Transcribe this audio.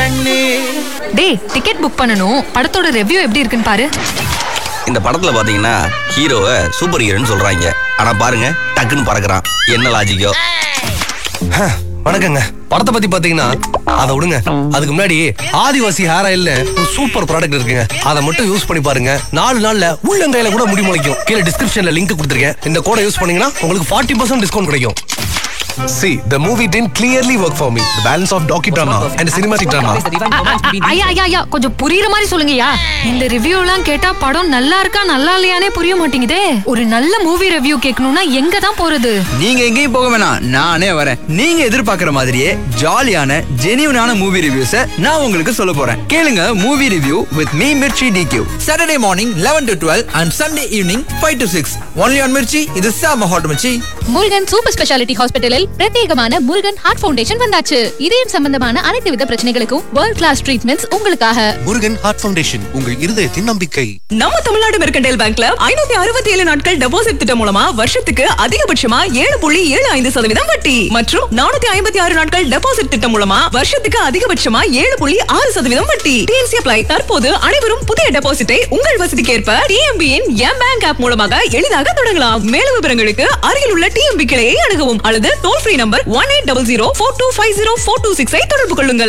கண்ணு டேய் ticket book பண்ணணும் படத்தோட ரிவ்யூ எப்படி இருக்குன்னு பாரு இந்த படத்துல பாத்தீங்கன்னா ஹீரோவை சூப்பர் ஹீரோன்னு சொல்றாங்க ஆனா பாருங்க டக்குன்னு பறக்குறான் என்ன லாஜிக்கோ வணக்கங்க படத்தை பத்தி பாத்தீங்கன்னா அதை விடுங்க அதுக்கு முன்னாடி ஆதிவாசி ஹேர் ஆயில்ல ஒரு சூப்பர் ப்ராடக்ட் இருக்குங்க அதை மட்டும் யூஸ் பண்ணி பாருங்க நாலு நாள்ல உள்ளங்கையில கூட முடி முளைக்கும் கீழே டிஸ்கிரிப்ஷன்ல லிங்க் கொடுத்துருக்கேன் இந்த கோடை யூஸ் பண்ணீங்கன்னா உங்களுக்கு ஃபார்ட்டி பர்சன்ட் டிஸ்கவுண்ட் கிடைக்கும் See, the movie didn't clearly work for me. The balance of docudrama and cinematic drama. ஐயா ஐயா ஐயா கொஞ்சம் புரியுற மாதிரி சொல்லுங்கய்யா இந்த ரிவ்யூ எல்லாம் கேட்டா படம் நல்லா இருக்கா நல்லா இல்லையானே புரிய மாட்டேங்குதே ஒரு நல்ல மூவி ரிவ்யூ கேட்கணும்னா எங்க தான் போறது நீங்க எங்கேயும் போக வேணாம் நானே வரேன் நீங்க எதிர்பார்க்கிற மாதிரியே ஜாலியான ஜெனியூனான மூவி ரிவ்யூஸ நான் உங்களுக்கு சொல்ல போறேன் கேளுங்க movie review with me Mirchi DQ Saturday morning eleven to twelve and Sunday evening five to six only on Mirchi இது சாம hot Mirchi Murugan super speciality ஹாஸ்பிட்டலில் பிரத்யேகமான முருகன் ஹார்ட் ஃபவுண்டேஷன் வந்தாச்சு இதயம் சம்பந்தமான அனைத்து வித பிரச்சனைகளுக்கும் வேர்ல்ட் கிளாஸ் ட்ரீட்மெண்ட்ஸ் உங்களுக்காக முருகன் ஹார்ட் ஃபவுண்டேஷன் உங்கள் இருதயத்தின் நம்பிக்கை நம்ம தமிழ்நாடு மெர்கண்டைல் பேங்க்ல ஐநூத்தி அறுபத்தி ஏழு நாட்கள் டெபாசிட் திட்டம் மூலமா வருஷத்துக்கு அதிகபட்சமா ஏழு புள்ளி ஏழு ஐந்து சதவீதம் வட்டி மற்றும் நானூத்தி ஐம்பத்தி ஆறு நாட்கள் டெபாசிட் திட்டம் மூலமா வருஷத்துக்கு அதிகபட்சமா ஏழு புள்ளி ஆறு சதவீதம் வட்டி டிஎன்சி அப்ளை தற்போது அனைவரும் புதிய டெபாசிட்டை உங்கள் வசதிக்கேற்ப டிஎம்பியின் எம் பேங்க் ஆப் மூலமாக எளிதாக தொடங்கலாம் மேலும் விவரங்களுக்கு அருகில் உள்ள டிஎம்பி கிளையை அணுகவும் அல்லது toll free number one eight double zero four two five zero four two சிக்ஸை தொடர்பு கொள்ளுங்கள்